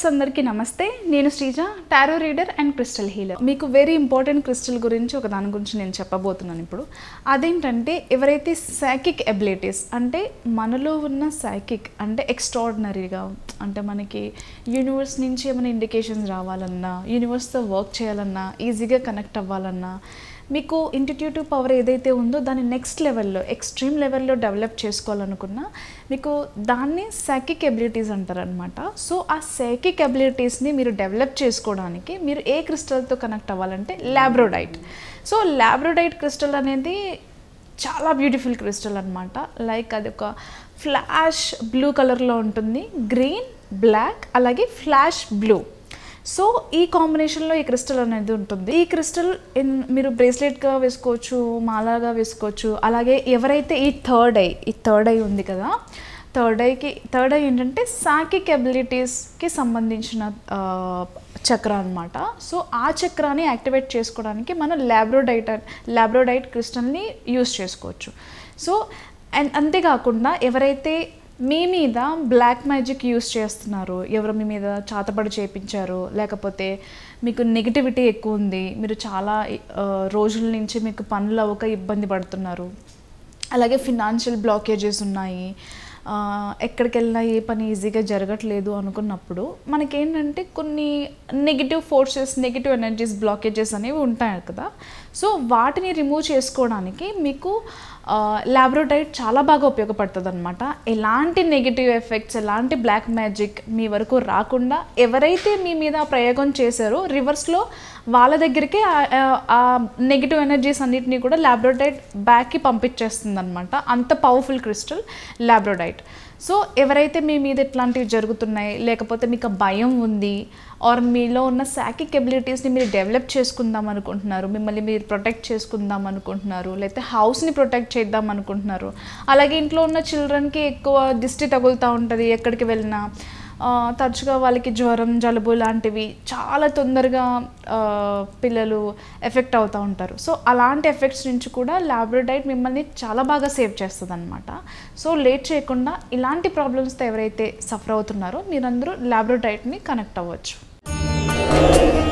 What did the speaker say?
అందరికీ నమస్తే నేను Sreeja tarot reader and crystal healer మీకు వెరీ ఇంపార్టెంట్ క్రిస్టల్ గురించి ఒక దాని గురించి నేను చెప్పబోతున్నాను ఇప్పుడు అదేంటంటే ఎవరైతే సైకిక్ ఎబిలిటీస్ అంటే మనలో ఉన్న సైకిక్ అంటే ఎక్స్ట్రాడినరీగా అంటే మనకి యూనివర్స్ నుంచి ఏమైనా ఇండికేషన్స్ రావాలన్నా యూనివర్స్తో వర్క్ చేయాలన్నా ఈజీగా కనెక్ట్ అవ్వాలన్నా మీకు ఇంటిట్యూటివ్ పవర్ ఏదైతే ఉందో దాన్ని నెక్స్ట్ లెవెల్లో ఎక్స్ట్రీమ్ లెవెల్లో డెవలప్ చేసుకోవాలనుకున్నా మీకు దాన్ని సైకిక్ ఎబిలిటీస్ అంటారనమాట సో ఆ సైకిక్ ఎబిలిటీస్ని మీరు డెవలప్ చేసుకోవడానికి మీరు ఏ క్రిస్టల్తో కనెక్ట్ అవ్వాలంటే ల్యాబ్రోడైట్ సో ల్యాబ్రోడైట్ క్రిస్టల్ అనేది చాలా బ్యూటిఫుల్ క్రిస్టల్ అనమాట లైక్ అది ఒక ఫ్లాష్ బ్లూ కలర్లో ఉంటుంది గ్రీన్ బ్లాక్ అలాగే ఫ్లాష్ బ్లూ సో ఈ కాంబినేషన్లో ఈ క్రిస్టల్ అనేది ఉంటుంది ఈ క్రిస్టల్ ఇన్ మీరు బ్రేస్లెట్గా వేసుకోవచ్చు మాలాగా వేసుకోవచ్చు అలాగే ఎవరైతే ఈ థర్డ్ ఐ ఈ థర్డ్ ఐ ఉంది కదా థర్డ్ ఐకి థర్డ్ ఐ ఏంటంటే సాకిక్ ఎబిలిటీస్కి సంబంధించిన ఆ, చక్ర అనమాట సో ఆ చక్రాన్ని యాక్టివేట్ చేసుకోవడానికి మనం ల్యాబ్రోడైట్ ల్యాబ్రోడైట్ క్రిస్టల్ని యూస్ చేసుకోవచ్చు సో అండ్ అంతేకాకుండా ఎవరైతే మీ మీద బ్లాక్ మ్యాజిక్ యూస్ చేస్తున్నారు ఎవరు మీ మీద చాతపడి చేపించారు లేకపోతే మీకు నెగిటివిటీ ఎక్కువ ఉంది మీరు చాలా ఆ, రోజుల నుంచి మీకు పనులు అవ్వక ఇబ్బంది పడుతున్నారు అలాగే ఫినాన్షియల్ బ్లాకేజెస్ ఉన్నాయి ఆ, ఎక్కడికి వెళ్ళినా ఏ పని ఈజీగా జరగట్లేదు అనుకున్నప్పుడు మనకేంటంటే కొన్ని negative forces negative energies blockages అనేవి ఉంటాయి కదా సో వాటిని రిమూవ్ చేసుకోవడానికి మీకు ల్యాబ్రోటైట్ చాలా బాగా ఉపయోగపడుతుంది అనమాట ఎలాంటి నెగిటివ్ ఎఫెక్ట్స్ ఎలాంటి బ్లాక్ మ్యాజిక్ మీ వరకు రాకుండా ఎవరైతే మీ మీద ఆ ప్రయోగం చేశారో రివర్స్లో వాళ్ళ దగ్గరికి ఆ నెగిటివ్ ఎనర్జీస్ అన్నిటిని కూడా ల్యాబ్రోడైట్ బ్యాక్కి పంపించేస్తుంది అనమాట అంత పవర్ఫుల్ క్రిస్టల్ ల్యాబ్రోడైట్ సో ఎవరైతే మీ మీద ఇట్లాంటివి జరుగుతున్నాయి లేకపోతే మీకు ఆ భయం ఉంది ఆర్ మీలో ఉన్న సాకిక్ ఎబిలిటీస్ని మీరు డెవలప్ చేసుకుందాం అనుకుంటున్నారు మిమ్మల్ని మీరు ప్రొటెక్ట్ చేసుకుందాం అనుకుంటున్నారు లేకపోతే హౌస్ని ప్రొటెక్ట్ చేద్దాం అనుకుంటున్నారు అలాగే ఇంట్లో ఉన్న చిల్డ్రన్కి ఎక్కువ దిష్టి తగులుతూ ఉంటుంది ఎక్కడికి వెళ్ళినా ఆ, తరచుగా వాళ్ళకి జ్వరం జలుబు లాంటివి చాలా తొందరగా ఆ, పిల్లలు ఎఫెక్ట్ అవుతూ ఉంటారు సో అలాంటి ఎఫెక్ట్స్ నుంచి కూడా ల్యాబ్రోడైట్ మిమ్మల్ని చాలా బాగా సేవ్ చేస్తుంది అనమాట సో లేట్ చేయకుండా ఇలాంటి ప్రాబ్లమ్స్తో ఎవరైతే సఫర్ అవుతున్నారో మీరందరూ ల్యాబ్రోడైట్ని కనెక్ట్ అవ్వచ్చు